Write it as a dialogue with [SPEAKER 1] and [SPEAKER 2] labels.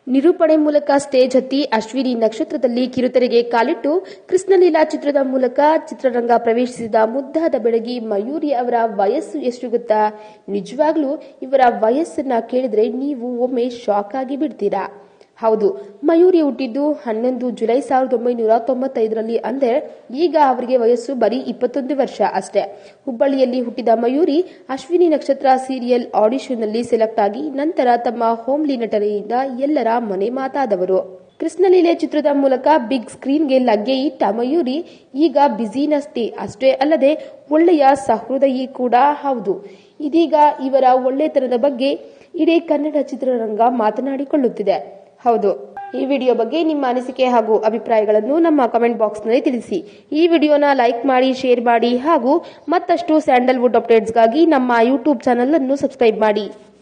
[SPEAKER 1] ನಿರೂಪಣೆ ಮೂಲಕ ಸ್ಟೇಜ್ ಹತ್ತಿ ಅಶ್ವಿನಿ ನಕ್ಷತ್ರದಲ್ಲಿ ಕಿರುತೆರೆಗೆ ಕಾಲಿಟ್ಟು ಕೃಷ್ಣಲೀಲಾ ಚಿತ್ರದ ಮೂಲಕ ಚಿತ್ರರಂಗ ಪ್ರವೇಶಿಸಿದ ಮುದ್ದಾದ ಬೆಳಗಿ ಮಯೂರಿ ಅವರ ವಯಸ್ಸು ಎಷ್ಟು ಗೊತ್ತಾ ನಿಜವಾಗ್ಲೂ ಇವರ ವಯಸ್ಸನ್ನ ಕೇಳಿದ್ರೆ ನೀವು ಒಮ್ಮೆ ಶಾಕ್ ಆಗಿ ಬಿಡ್ತೀರಾ ಹೌದು ಮಯೂರಿ ಹುಟ್ಟಿದ್ದು ಹನ್ನೊಂದು ಜುಲೈ ಸಾವಿರದ ಒಂಬೈನೂರ ತೊಂಬತ್ತೈದರಲ್ಲಿ ಅಂದರೆ ಈಗ ಅವರಿಗೆ ವಯಸ್ಸು ಬರೀ ಇಪ್ಪತ್ತೊಂದು ವರ್ಷ ಅಷ್ಟೇ ಹುಬ್ಬಳ್ಳಿಯಲ್ಲಿ ಹುಟ್ಟಿದ ಮಯೂರಿ ಅಶ್ವಿನಿ ನಕ್ಷತ್ರ ಸೀರಿಯಲ್ ಆಡಿಷನ್ನಲ್ಲಿ ಸೆಲೆಕ್ಟ್ ಆಗಿ ನಂತರ ತಮ್ಮ ಹೋಮ್ಲಿ ನಟನೆಯಿಂದ ಎಲ್ಲರ ಮನೆ ಮಾತಾದವರು ಕೃಷ್ಣಲೀಲೆ ಚಿತ್ರದ ಮೂಲಕ ಬಿಗ್ ಸ್ಕ್ರೀನ್ಗೆ ಲಗ್ಗೆ ಇಟ್ಟ ಮಯೂರಿ ಈಗ ಬ್ಯುಸಿನಷ್ಟೇ ಅಷ್ಟೇ ಅಲ್ಲದೆ ಒಳ್ಳೆಯ ಸಹೃದಯಿ ಕೂಡ ಹೌದು ಇದೀಗ ಇವರ ಒಳ್ಳೆತನದ ಬಗ್ಗೆ ಇಡೀ ಕನ್ನಡ ಚಿತ್ರರಂಗ ಮಾತನಾಡಿಕೊಳ್ಳುತ್ತಿದೆ ಹೌದು ಈ ವಿಡಿಯೋ ಬಗ್ಗೆ ನಿಮ್ಮ ಅನಿಸಿಕೆ ಹಾಗೂ ಅಭಿಪ್ರಾಯಗಳನ್ನು ನಮ್ಮ ಕಮೆಂಟ್ ಬಾಕ್ಸ್ನಲ್ಲಿ ತಿಳಿಸಿ ಈ ವಿಡಿಯೋನ ಲೈಕ್ ಮಾಡಿ ಶೇರ್ ಮಾಡಿ ಹಾಗೂ ಮತ್ತಷ್ಟು ಸ್ಯಾಂಡಲ್ವುಡ್ ಅಪ್ಡೇಟ್ಸ್ಗಾಗಿ ನಮ್ಮ ಯೂಟ್ಯೂಬ್ ಚಾನಲ್ ಅನ್ನು ಸಬ್ಸ್ಕ್ರೈಬ್ ಮಾಡಿ